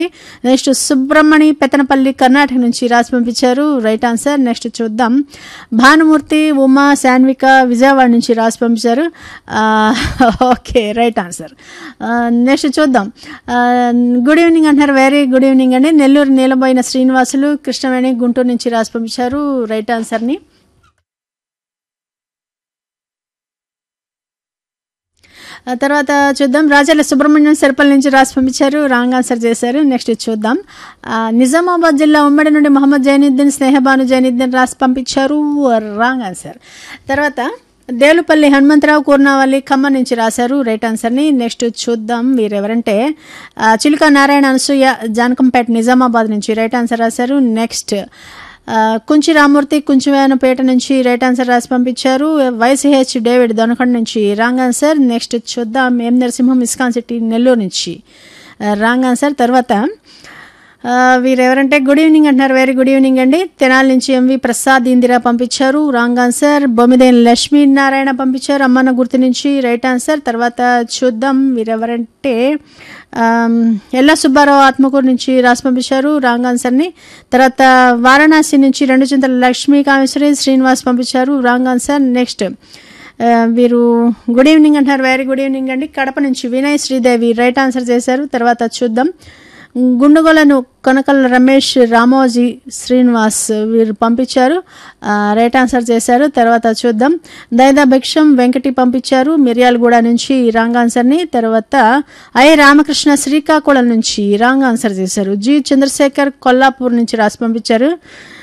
next Subrahmani Pettanapalli Karnataka నుంచి రాసి పంపించారు రైట్ ఆన్సర్ నెక్స్ట్ చూద్దాం భానుమూర్తి ఉమా శాన్విక విజయవాడ నుంచి రాసి పంపించారు ఆ, ఓకే రైట్ ఆన్సర్ ఆ, నెక్స్ట్ చూద్దాం ఆ, గుడ్ ఈవినింగ్ అంటున్నారు వెరీ గుడ్ ఈవినింగ్ అండి నెల్లూరు నీలబోయిన శ్రీనివాసులు కృష్ణవేణి గుంటూరు నుంచి రాసి పంపించారు రైట్ ఆన్సర్ని ఆ తర్వాత చూద్దాం రాజాల సుబ్రహ్మణ్యం సర్పల్ నుంచి రాసి పంపించారు రాంగ్ ఆన్సర్ చేశారు నెక్స్ట్ చూద్దాం ఆ, నిజామాబాద్ జిల్లా ఉమ్మడి నుండి మొహమ్మద్ జైనుద్దీన్ స్నేహబాను జైనుద్దీన్ రాసి పంపించారు రాంగ్ ఆన్సర్ తర్వాత దేలుపల్లి హనుమంతరావు కూర్నావల్లి ఖమ్మం నుంచి రాశారు రైట్ ఆన్సర్ని నెక్స్ట్ చూద్దాం వీరెవరంటే ఆ, చిలుక నారాయణ అనసూయ జానకంపేట నిజామాబాద్ నుంచి రైట్ ఆన్సర్ రాశారు నెక్స్ట్ ఆ, కుంచి రామూర్తి కుంచివేనపేట నుంచి రైట్ ఆన్సర్ రాసి పంపించారు వైసీహెచ్ డేవిడ్ దొనకొండ నుంచి రాంగ్ ఆన్సర్ నెక్స్ట్ చూద్దాం M Narasimham ISKCON city Nellore నుంచి రాంగ్ ఆన్సర్ తర్వాత ఆ, వీరెవరంటే గుడ్ ఈవినింగ్ అంటున్నారు వెరీ గుడ్ ఈవినింగ్ అండి తెనాలి నుంచి ఎంవి ప్రసాద్ ఇందిరా పంపించారు రాంగ్ ఆన్సర్ బొమ్మిదేని లక్ష్మీ నారాయణ పంపించారు అమ్మన్న గుర్తు నుంచి రైట్ ఆన్సర్ తర్వాత చూద్దాం వీరెవరంటే ఆమ్, ఎల్ల సుబ్బారావు ఆత్మకూరు నుంచి రాసి పంపించారు రాంగ్ ఆన్సర్ని తర్వాత వారణాసి నుంచి రెండు చింతల లక్ష్మీ కామేశ్వరి శ్రీనివాస్ పంపించారు రాంగ్ ఆన్సర్ నెక్స్ట్ ఆ, వీరు గుడ్ ఈవినింగ్ అంటున్నారు వెరీ గుడ్ ఈవినింగ్ అండి కడప నుంచి వినయ్ శ్రీదేవి రైట్ ఆన్సర్ చేశారు తర్వాత చూద్దాం గుండుగోలను కొనకల రమేష్ రామోజీ శ్రీనివాస్ వీరు పంపించారు ఆ, రైట్ ఆన్సర్ చేశారు తర్వాత చూద్దాం దైదా భిక్షం వెంకటి పంపించారు మిర్యాలగూడ నుంచి రాంగ్ ఆన్సర్ని తర్వాత ఐ రామకృష్ణ శ్రీకాకుళం నుంచి రాంగ్ ఆన్సర్ చేశారు జి చంద్రశేఖర్ కొల్లాపూర్ నుంచి రాసి పంపించారు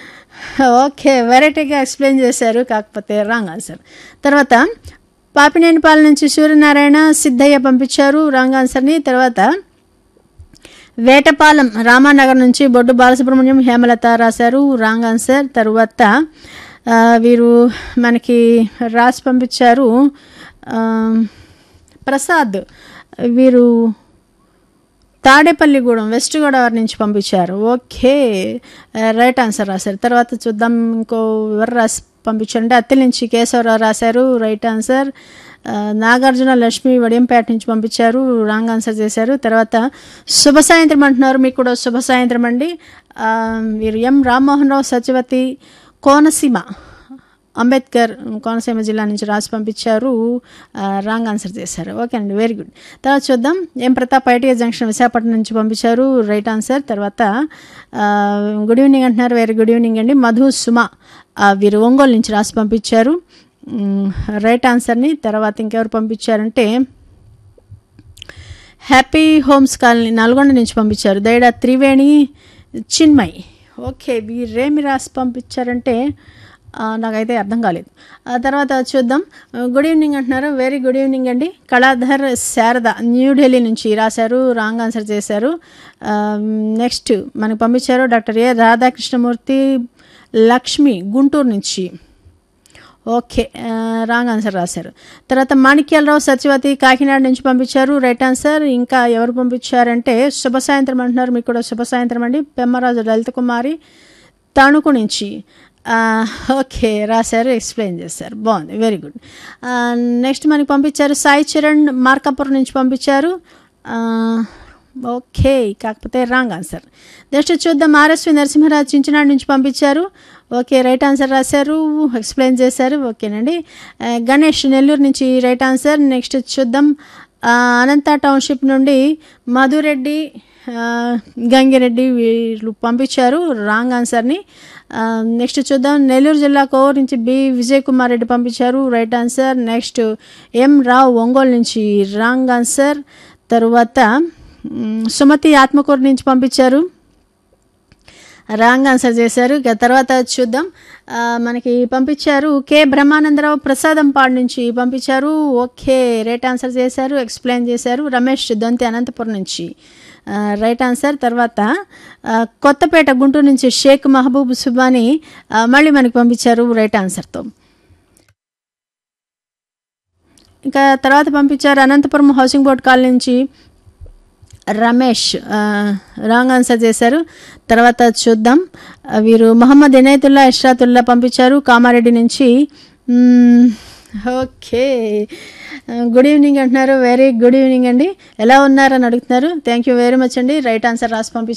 ఓకే వెరైటీగా ఎక్స్ప్లెయిన్ చేశారు కాకపోతే రాంగ్ ఆన్సర్ తర్వాత పాపినేనిపాల నుంచి సూర్యనారాయణ సిద్ధయ్య పంపించారు రాంగ్ ఆన్సర్ని తర్వాత వేటపాలెం రామానగర్ నుంచి బొడ్డు బాలసుబ్రహ్మణ్యం హేమలత రాశారు రాంగ్ ఆన్సర్ తర్వాత ఆ, వీరు మనకి రాసి పంపించారు ఆ, ప్రసాద్ వీరు తాడేపల్లిగూడెం వెస్ట్ గోదావరి నుంచి పంపించారు ఓకే రైట్ ఆన్సర్ రాశారు తర్వాత చూద్దాం ఇంకో ఎవరు రాసి పంపించారంటే అత్తిలి నుంచి కేశవరావు రాశారు రైట్ ఆన్సర్ ఆ, నాగార్జున లక్ష్మి వడియంపేట నుంచి పంపించారు రాంగ్ ఆన్సర్ చేశారు తర్వాత శుభ సాయంత్రం అంటున్నారు మీకు కూడా శుభ సాయంత్రం అండి ఆ, వీరు ఎం రామ్మోహన్ రావు సత్యవతి కోనసీమ అంబేద్కర్ కోనసీమ జిల్లా నుంచి రాసి పంపించారు ఆ, రాంగ్ ఆన్సర్ చేశారు ఓకే అండి వెరీ గుడ్ తర్వాత చూద్దాం M Pratap ITI junction Visakhapatnam నుంచి పంపించారు రైట్ ఆన్సర్ తర్వాత ఆ, గుడ్ ఈవినింగ్ అంటున్నారు వెరీ గుడ్ ఈవినింగ్ అండి మధు సుమ ఆ, వీరు ఒంగోలు నుంచి రాసి పంపించారు మ్, రైట్ ఆన్సర్ని తర్వాత ఇంకెవరు పంపించారంటే హ్యాపీ హోమ్స్ కాలనీ నల్గొండ నుంచి పంపించారు దైడా త్రివేణి చిన్మయ్ ఓకే వీరేమి రాసి పంపించారంటే ఆ, నాకైతే అర్థం కాలేదు ఆ తర్వాత చూద్దాం గుడ్ ఈవినింగ్ అంటున్నారు వెరీ గుడ్ ఈవినింగ్ అండి కళాధర్ శారద న్యూఢిల్లీ నుంచి రాశారు రాంగ్ ఆన్సర్ చేశారు ఆ, నెక్స్ట్ మనకు పంపించారు డాక్టర్ ఏ రాధాకృష్ణమూర్తి లక్ష్మి గుంటూరు నుంచి ఓకే ఆ, రాంగ్ ఆన్సర్ రాశారు తర్వాత మాణిక్యాలరావు సత్యవతి కాకినాడ నుంచి పంపించారు రైట్ ఆన్సర్ ఇంకా ఎవరు పంపించారంటే శుభ సాయంత్రం అంటున్నారు మీకు కూడా శుభ సాయంత్రం అండి పెమ్మరాజు లలిత కుమారి తణుకు నుంచి ఆ, ఓకే రాశారు ఎక్స్ప్లెయిన్ చేశారు బాగుంది వెరీ గుడ్ ఆ, నెక్స్ట్ మనకి పంపించారు సాయి చరణ్ మార్కాపురం నుంచి పంపించారు ఆ, ఓకే కాకపోతే రాంగ్ ఆన్సర్ నెక్స్ట్ చూద్దాం ఆర్ఎస్వి నరసింహరాజు చించినాడు నుంచి పంపించారు ఓకే రైట్ ఆన్సర్ రాశారు ఎక్స్ప్లెయిన్ చేశారు ఓకేనండి ఆ, గణేష్ నెల్లూరు నుంచి రైట్ ఆన్సర్ నెక్స్ట్ చూద్దాం ఆ, అనంత టౌన్షిప్ నుండి మధురెడ్డి ఆ, గంగిరెడ్డి వీళ్ళు పంపించారు రాంగ్ ఆన్సర్ని ఆ, నెక్స్ట్ చూద్దాం నెల్లూరు జిల్లా కోవూరు నుంచి బి విజయ్ కుమార్ రెడ్డి పంపించారు right answer next M Rao Ongole నుంచి రాంగ్ ఆన్సర్ తరువాత మ్, సుమతి ఆత్మకూరు నుంచి పంపించారు రాంగ్ ఆన్సర్ చేశారు ఇక తర్వాత చూద్దాం ఆ, మనకి పంపించారు కె బ్రహ్మానందరావు ప్రసాదంపాడు నుంచి పంపించారు ఓకే రైట్ ఆన్సర్ చేశారు ఎక్స్ప్లెయిన్ చేశారు రమేష్ దొంతి అనంతపురం నుంచి ఆ, రైట్ ఆన్సర్ తర్వాత ఆ, కొత్తపేట గుంటూరు నుంచి షేక్ మహబూబ్ సుబాని ఆ, మళ్ళీ మనకి పంపించారు రైట్ ఆన్సర్తో ఇంకా తర్వాత పంపించారు అనంతపురం హౌసింగ్ బోర్డ్ కాలనీ నుంచి రమేష్ ఆ, రాంగ్ ఆన్సర్ చేశారు తర్వాత చూద్దాం ఆ, వీరు మహమ్మద్ ఇనయతుల్లా ఇష్రాతుల్లా పంపించారు కామారెడ్డి నుంచి మ్మ్, ఓకే గుడ్ ఈవినింగ్ అంటున్నారు వెరీ గుడ్ ఈవినింగ్ అండి ఎలా ఉన్నారని అడుగుతున్నారు థ్యాంక్ యూ వెరీ మచ్ అండి రైట్ ఆన్సర్ రాసి పంపించారు